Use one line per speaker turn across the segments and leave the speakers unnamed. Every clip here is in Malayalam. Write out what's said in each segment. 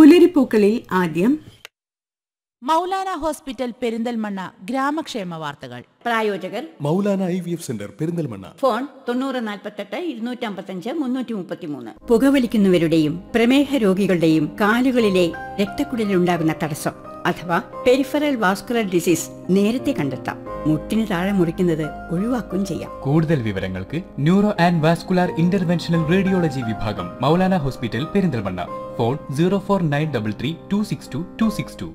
പുലരിപ്പൂക്കളിൽ ആദ്യം
മൗലാന ഹോസ്പിറ്റൽ പെരിന്തൽമണ്ണ ഗ്രാമക്ഷേമ വാർത്തകൾ
പ്രായോജകർ
Maulana I V F centre Perinthalmanna
phone തൊണ്ണൂറ് നാൽപ്പത്തെട്ട് ഇരുന്നൂറ്റമ്പത്തഞ്ച് മുന്നൂറ്റി മുപ്പത്തിമൂന്ന്
പുകവലിക്കുന്നവരുടെയും പ്രമേഹ രോഗികളുടെയും കാലുകളിലെ രക്തക്കുഴലിലുണ്ടാകുന്ന തടസ്സം അഥവാ പെരിഫറൽ വാസ്കുലർ ഡിസീസ് നേരത്തെ കണ്ടെത്താം മുട്ടിന് താഴെ മുറിക്കുന്നത് ഒഴിവാക്കുകയും ചെയ്യാം
കൂടുതൽ വിവരങ്ങൾക്ക് neuro and vascular interventional radiology വിഭാഗം Maulana hospital Perinthalmanna phone zero four nine double three two six two two six two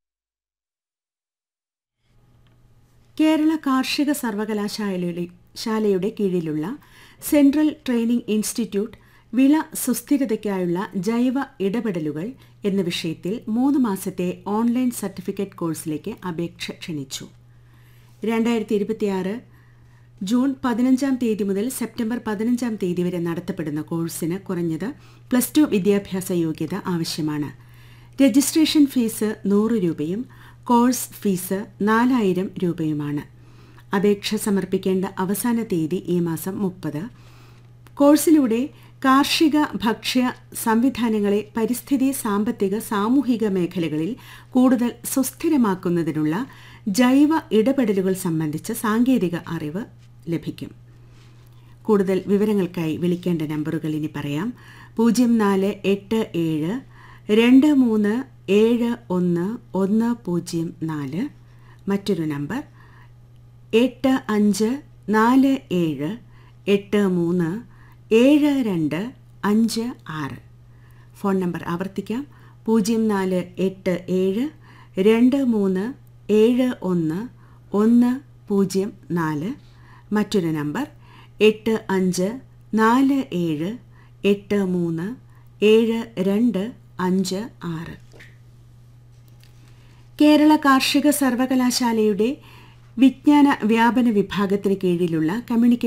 Kerala കാർഷിക സർവകലാശാലയുടെ ശാലയുടെ കീഴിലുള്ള സെൻട്രൽ ട്രെയിനിംഗ് ഇൻസ്റ്റിറ്റ്യൂട്ട് വിള സുസ്ഥിരതയ്ക്കായുള്ള ജൈവ ഇടപെടലുകൾ എന്ന വിഷയത്തിൽ മൂന്ന് മാസത്തെ ഓൺലൈൻ സർട്ടിഫിക്കറ്റ് കോഴ്സിലേക്ക് അപേക്ഷ ക്ഷണിച്ചു രണ്ടായിരത്തി ഇരുപത്തിയാറ് ജൂൺ പതിനഞ്ചാം തീയതി മുതൽ സെപ്റ്റംബർ പതിനഞ്ചാം തീയതി വരെ നടത്തപ്പെടുന്ന കോഴ്സിന് കുറഞ്ഞത് പ്ലസ് ടു വിദ്യാഭ്യാസ യോഗ്യത ആവശ്യമാണ് രജിസ്ട്രേഷൻ ഫീസ് നൂറ് രൂപയും കോഴ്സ് ഫീസ് നാലായിരം രൂപയുമാണ് അപേക്ഷ സമർപ്പിക്കേണ്ട അവസാന തീയതി ഈ മാസം മുപ്പത് കോഴ്സിലൂടെ കാർഷിക ഭക്ഷ്യ സംവിധാനങ്ങളെ പരിസ്ഥിതി സാമ്പത്തിക സാമൂഹിക മേഖലകളിൽ കൂടുതൽ സുസ്ഥിരമാക്കുന്നതിനുള്ള ജൈവ ഇടപെടലുകൾ സംബന്ധിച്ച സാങ്കേതിക അറിവ് ലഭിക്കും കൂടുതൽ വിവരങ്ങൾക്കായി വിളിക്കേണ്ട നമ്പറുകൾ ഇനി പറയാം പൂജ്യം നാല് എട്ട് ഏഴ് രണ്ട് മൂന്ന് ഏഴ് ഒന്ന് ഒന്ന് പൂജ്യം നാല് മറ്റൊരു നമ്പർ എട്ട് അഞ്ച് നാല് ഏഴ് എട്ട് മൂന്ന് ഏഴ് രണ്ട് അഞ്ച് ആറ് ഫോൺ നമ്പർ ആവർത്തിക്കാം പൂജ്യം നാല് എട്ട് ഏഴ് രണ്ട് മൂന്ന് ഏഴ് ഒന്ന് ഒന്ന് പൂജ്യം നാല് മറ്റൊരു നമ്പർ എട്ട് അഞ്ച് നാല് ഏഴ് എട്ട് മൂന്ന് ഏഴ് രണ്ട് അഞ്ച് ആറ് കേരള കാർഷിക സർവകലാശാലയുടെ വിജ്ഞാന വ്യാപന വിഭാഗത്തിന് കീഴിലുള്ള കമ്മ്യൂണിക്കേഷൻ